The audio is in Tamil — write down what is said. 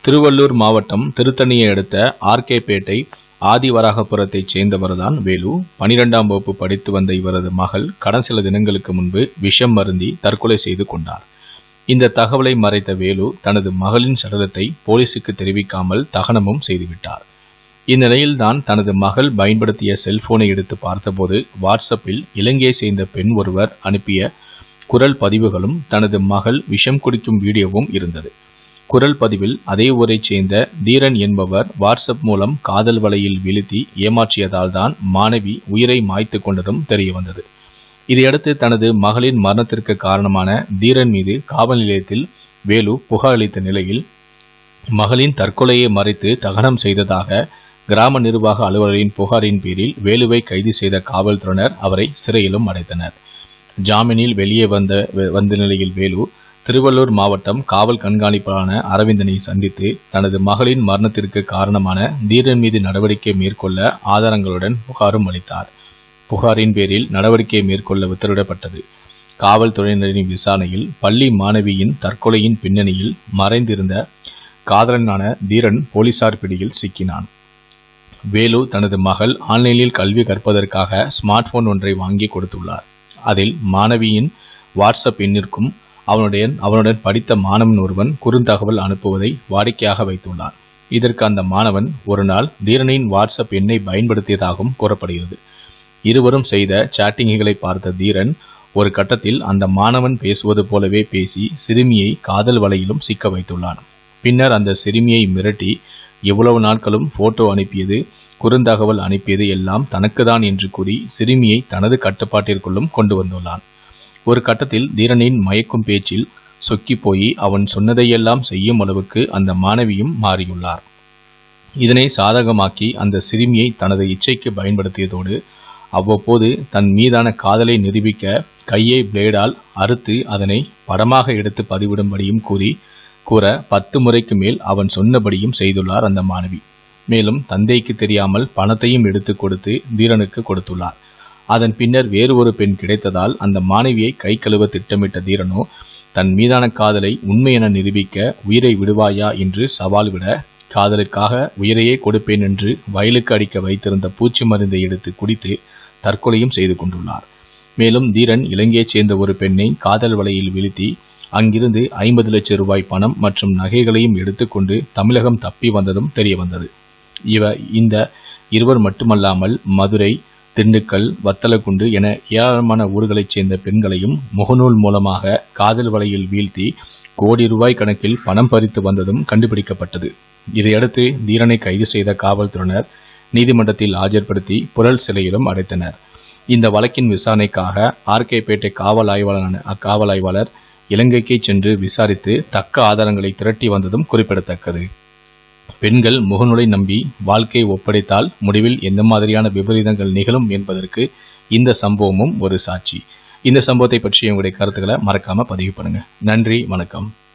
திருவள்ளூர் மாவட்டம் திருத்தணியை அடுத்த ஆர்கேபேட்டை ஆதிவராகபுரத்தைச் சேர்ந்தவர்தான் வேலு பனிரெண்டாம் வகுப்பு படித்து வந்த இவரது மகள் கடந்த சில தினங்களுக்கு முன்பு விஷம் மருந்தி தற்கொலை செய்து கொண்டார் இந்த தகவலை மறைத்த வேலு தனது மகளின் சடலத்தை போலீசுக்கு தெரிவிக்காமல் தகனமும் செய்துவிட்டார் இந்நிலையில்தான் தனது மகள் பயன்படுத்திய செல்போனை எடுத்து பார்த்தபோது வாட்ஸ்அப்பில் இலங்கையை சேர்ந்த பெண் ஒருவர் அனுப்பிய குரல் பதிவுகளும் தனது மகள் விஷம் குடிக்கும் வீடியோவும் இருந்தது குரல் பதிவில் அதே ஊரைச் சேர்ந்த தீரன் என்பவர் வாட்ஸ்அப் மூலம் காதல் வலையில் வீழ்த்தி ஏமாற்றியதால் தான் மாணவி உயிரை மாய்த்து கொண்டதும் தெரியவந்தது இதையடுத்து தனது மகளின் மரணத்திற்கு காரணமான தீரன் மீது காவல் நிலையத்தில் வேலு புகார் அளித்த நிலையில் மகளின் தற்கொலையை மறைத்து தகனம் செய்ததாக கிராம நிர்வாக அலுவலரின் புகாரின் பேரில் வேலுவை கைது செய்த காவல்துறையினர் அவரை சிறையிலும் அடைத்தனர் ஜாமீனில் வெளியே வந்த வந்த நிலையில் வேலு திருவள்ளூர் மாவட்டம் காவல் கண்காணிப்பாளரான அரவிந்தனை சந்தித்து தனது மகளின் மரணத்திற்கு காரணமான தீரன் மீது நடவடிக்கை மேற்கொள்ள ஆதாரங்களுடன் புகாரும் அளித்தார் புகாரின் பேரில் நடவடிக்கை மேற்கொள்ள உத்தரவிடப்பட்டது காவல்துறையினரின் விசாரணையில் பள்ளி மாணவியின் தற்கொலையின் பின்னணியில் மறைந்திருந்த காதலனான தீரன் போலீசார் பிடியில் சிக்கினான் வேலு தனது மகள் ஆன்லைனில் கல்வி கற்பதற்காக ஸ்மார்ட் போன் ஒன்றை வாங்கி கொடுத்துள்ளார் அதில் மாணவியின் வாட்ஸ்அப் எண்ணிற்கும் அவனுடைய அவனுடன் படித்த மாணவன் ஒருவன் குறுந்தகவல் அனுப்புவதை வாடிக்கையாக வைத்துள்ளார் இதற்கு அந்த மாணவன் ஒரு நாள் தீரனின் வாட்ஸ்அப் எண்ணை பயன்படுத்தியதாகவும் கூறப்படுகிறது இருவரும் செய்த சாட்டிங்குகளை பார்த்த தீரன் ஒரு கட்டத்தில் அந்த மாணவன் பேசுவது போலவே பேசி சிறுமியை காதல் வலையிலும் சிக்க வைத்துள்ளான் பின்னர் அந்த சிறுமியை மிரட்டி எவ்வளவு நாட்களும் போட்டோ அனுப்பியது குறுந்தகவல் அனுப்பியது எல்லாம் தனக்குதான் என்று கூறி சிறுமியை தனது கட்டுப்பாட்டிற்குள்ளும் கொண்டு வந்துள்ளான் ஒரு கட்டத்தில் தீரனின் மயக்கும் பேச்சில் சொக்கி போய் அவன் சொன்னதையெல்லாம் செய்யும் அளவுக்கு அந்த மாணவியும் மாறியுள்ளார் இதனை சாதகமாக்கி அந்த சிறுமியை தனது இச்சைக்கு பயன்படுத்தியதோடு அவ்வப்போது தன் மீதான காதலை நிரூபிக்க கையை பிளேடால் அறுத்து அதனை படமாக எடுத்து பதிவிடும்படியும் கூறி கூற பத்து முறைக்கு மேல் அவன் சொன்னபடியும் செய்துள்ளார் அந்த மாணவி மேலும் தந்தைக்கு தெரியாமல் பணத்தையும் எடுத்து கொடுத்து தீரனுக்கு கொடுத்துள்ளார் அதன் பின்னர் வேறு ஒரு பெண் கிடைத்ததால் அந்த மாணவியை கை கழுவ திட்டமிட்ட தீரனோ தன் மீதான காதலை உண்மை என நிரூபிக்க உயிரை விடுவாயா என்று சவால் விட காதலுக்காக உயிரையே கொடுப்பேன் என்று வயலுக்கு அடிக்க வைத்திருந்த பூச்சி மருந்தை எடுத்து குடித்து தற்கொலையும் செய்து கொண்டுள்ளார் மேலும் தீரன் இலங்கையைச் சேர்ந்த ஒரு பெண்ணை காதல் வலையில் வீழ்த்தி அங்கிருந்து ஐம்பது லட்சம் ரூபாய் பணம் மற்றும் நகைகளையும் எடுத்துக்கொண்டு தமிழகம் தப்பி வந்ததும் தெரிய வந்தது இவ இந்த இருவர் மட்டுமல்லாமல் மதுரை திண்டுக்கல் வத்தலக்குண்டு என ஏராளமான ஊர்களைச் சேர்ந்த பெண்களையும் முகநூல் மூலமாக காதல் வலையில் வீழ்த்தி கோடி ரூபாய் கணக்கில் பணம் பறித்து வந்ததும் கண்டுபிடிக்கப்பட்டது இதையடுத்து தீரனை கைது செய்த காவல்துறையினர் நீதிமன்றத்தில் ஆஜர்படுத்தி புழல் சிலையிலும் அடைத்தனர் இந்த வழக்கின் விசாரணைக்காக ஆர்கேபேட்டை காவல் ஆய்வாளரான அக்காவல் ஆய்வாளர் இலங்கைக்கு சென்று விசாரித்து தக்க ஆதாரங்களை திரட்டி வந்ததும் குறிப்பிடத்தக்கது பெண்கள் முகநூலை நம்பி வாழ்க்கையை ஒப்படைத்தால் முடிவில் எந்த மாதிரியான விபரீதங்கள் நிகழும் என்பதற்கு இந்த சம்பவமும் ஒரு சாட்சி இந்த சம்பவத்தை பற்றி உங்களுடைய கருத்துக்களை மறக்காம பதிவு பண்ணுங்க நன்றி வணக்கம்